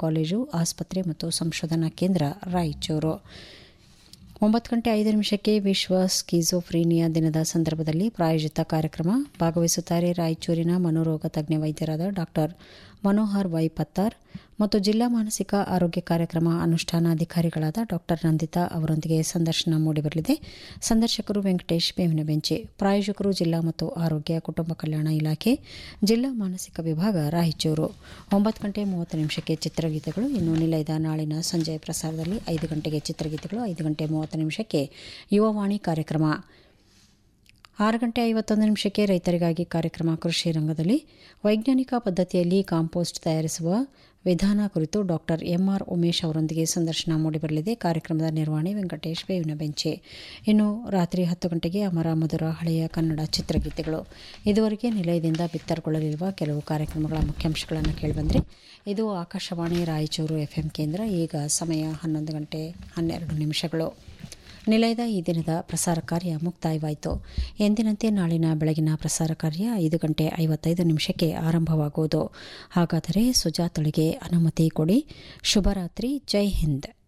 college ಆಸ್ಪತ್ರೆ ಮತ್ತು ಸಂಶೋಧನಾ ಕೇಂದ್ರ ರಾಯಚೂರು ಒಂಬತ್ತು ಗಂಟೆ ಐದು ನಿಮಿಷಕ್ಕೆ ವಿಶ್ವ ಸ್ಕಿಜೋಫ್ರೀನಿಯಾ ದಿನದ ಸಂದರ್ಭದಲ್ಲಿ ಪ್ರಾಯೋಜಿತ ಕಾರ್ಯಕ್ರಮ ಭಾಗವಹಿಸುತ್ತಾರೆ ರಾಯಚೂರಿನ ಮನೋರೋಗ ತಜ್ಞ ವೈದ್ಯರಾದ ಡಾಕ್ಟರ್ ಮನೋಹರ್ ವೈ ಪತ್ತಾರ್ ಮತ್ತು ಜಿಲ್ಲಾ ಮಾನಸಿಕ ಆರೋಗ್ಯ ಕಾರ್ಯಕ್ರಮ ಅನುಷ್ಠಾನಾಧಿಕಾರಿಗಳಾದ ಡಾಕ್ಟರ್ ನಂದಿತಾ ಅವರೊಂದಿಗೆ ಸಂದರ್ಶನ ಮೂಡಿಬರಲಿದೆ ಸಂದರ್ಶಕರು ವೆಂಕಟೇಶ್ ಬೇವಿನ ಬೆಂಚಿ ಪ್ರಾಯೋಜಕರು ಜಿಲ್ಲಾ ಮತ್ತು ಆರೋಗ್ಯ ಕುಟುಂಬ ಕಲ್ಯಾಣ ಇಲಾಖೆ ಜಿಲ್ಲಾ ಮಾನಸಿಕ ವಿಭಾಗ ರಾಯಚೂರು ಒಂಬತ್ತು ಗಂಟೆ ಮೂವತ್ತು ನಿಮಿಷಕ್ಕೆ ಚಿತ್ರಗೀತೆಗಳು ಇನ್ನು ನಿಲಯದ ನಾಳಿನ ಸಂಜೆ ಪ್ರಸಾರದಲ್ಲಿ ಐದು ಗಂಟೆಗೆ ಚಿತ್ರಗೀತೆಗಳು ಐದು ಗಂಟೆ ಮೂವತ್ತು ನಿಮಿಷಕ್ಕೆ ಯುವವಾಣಿ ಕಾರ್ಯಕ್ರಮ ಆರು ಗಂಟೆ ಐವತ್ತೊಂದು ನಿಮಿಷಕ್ಕೆ ರೈತರಿಗಾಗಿ ಕಾರ್ಯಕ್ರಮ ಕೃಷಿ ರಂಗದಲ್ಲಿ ವೈಜ್ಞಾನಿಕ ಪದ್ಧತಿಯಲ್ಲಿ ಕಾಂಪೋಸ್ಟ್ ತಯಾರಿಸುವ ವಿಧಾನ ಕುರಿತು ಡಾಕ್ಟರ್ ಎಂಆರ್ ಉಮೇಶ್ ಅವರೊಂದಿಗೆ ಸಂದರ್ಶನ ಮೂಡಿಬರಲಿದೆ ಕಾರ್ಯಕ್ರಮದ ನಿರ್ವಹಣೆ ವೆಂಕಟೇಶ್ ಬೇವಿನ ಬೆಂಚೆ ಇನ್ನು ರಾತ್ರಿ ಹತ್ತು ಗಂಟೆಗೆ ಅಮರ ಮಧುರ ಹಳೆಯ ಕನ್ನಡ ಚಿತ್ರಗೀತೆಗಳು ಇದುವರೆಗೆ ನಿಲಯದಿಂದ ಬಿತ್ತರಗೊಳ್ಳಲಿರುವ ಕೆಲವು ಕಾರ್ಯಕ್ರಮಗಳ ಮುಖ್ಯಾಂಶಗಳನ್ನು ಕೇಳಿಬಂದರೆ ಇದು ಆಕಾಶವಾಣಿ ರಾಯಚೂರು ಎಫ್ಎಂ ಕೇಂದ್ರ ಈಗ ಸಮಯ ಹನ್ನೊಂದು ಗಂಟೆ ಹನ್ನೆರಡು ನಿಮಿಷಗಳು ನಿಲಯದ ಈ ದಿನದ ಪ್ರಸಾರ ಕಾರ್ಯ ಮುಕ್ತಾಯವಾಯಿತು ಎಂದಿನಂತೆ ನಾಳಿನ ಬೆಳಗಿನ ಪ್ರಸಾರ ಕಾರ್ಯ ಐದು ಗಂಟೆ ಐವತ್ತೈದು ನಿಮಿಷಕ್ಕೆ ಆರಂಭವಾಗುವುದು ಹಾಗಾದರೆ ಸುಜಾತಳಿಗೆ ಅನುಮತಿ ಕೊಡಿ ಶುಭರಾತ್ರಿ ಜೈ ಹಿಂದ್